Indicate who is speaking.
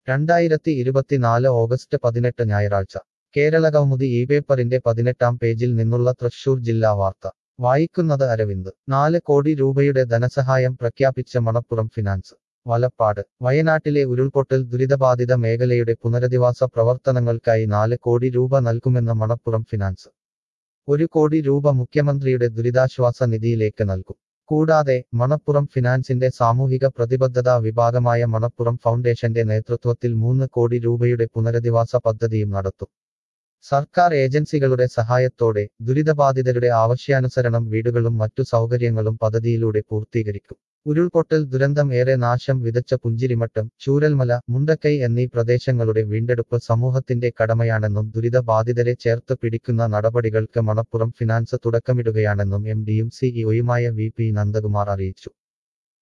Speaker 1: രണ്ടായിരത്തി ഇരുപത്തിനാല് ഓഗസ്റ്റ് പതിനെട്ട് ഞായറാഴ്ച കേരളകൗമുദി ഈ പേപ്പറിന്റെ പതിനെട്ടാം പേജിൽ നിന്നുള്ള തൃശൂർ ജില്ലാ വാർത്ത വായിക്കുന്നത് അരവിന്ദ് നാല് കോടി രൂപയുടെ ധനസഹായം പ്രഖ്യാപിച്ച മണപ്പുറം ഫിനാൻസ് വലപ്പാട് വയനാട്ടിലെ ഉരുൾപൊട്ടൽ ദുരിതബാധിത മേഖലയുടെ പുനരധിവാസ പ്രവർത്തനങ്ങൾക്കായി നാല് കോടി രൂപ നൽകുമെന്ന് മണപ്പുറം ഫിനാൻസ് ഒരു കോടി രൂപ മുഖ്യമന്ത്രിയുടെ ദുരിതാശ്വാസ നിധിയിലേക്ക് നൽകും കൂടാതെ മണപ്പുറം ഫിനാൻസിന്റെ സാമൂഹിക പ്രതിബദ്ധതാ വിഭാഗമായ മണപ്പുറം ഫൗണ്ടേഷന്റെ നേതൃത്വത്തിൽ മൂന്ന് കോടി രൂപയുടെ പുനരധിവാസ പദ്ധതിയും നടത്തും സർക്കാർ ഏജൻസികളുടെ സഹായത്തോടെ ദുരിതബാധിതരുടെ ആവശ്യാനുസരണം വീടുകളും മറ്റു സൗകര്യങ്ങളും പദ്ധതിയിലൂടെ പൂർത്തീകരിക്കും ഉരുൾപൊട്ടൽ ദുരന്തം ഏറെ നാശം വിതച്ച പുഞ്ചിരിമട്ടം ചൂരൽമല മുണ്ടക്കൈ എന്നീ പ്രദേശങ്ങളുടെ വീണ്ടെടുപ്പ് സമൂഹത്തിന്റെ കടമയാണെന്നും ദുരിതബാധിതരെ ചേർത്ത് പിടിക്കുന്ന നടപടികൾക്ക് മണപ്പുറം ഫിനാൻസ് തുടക്കമിടുകയാണെന്നും എം ഡിയും സിഇഒയുമായ വി പി നന്ദകുമാർ അറിയിച്ചു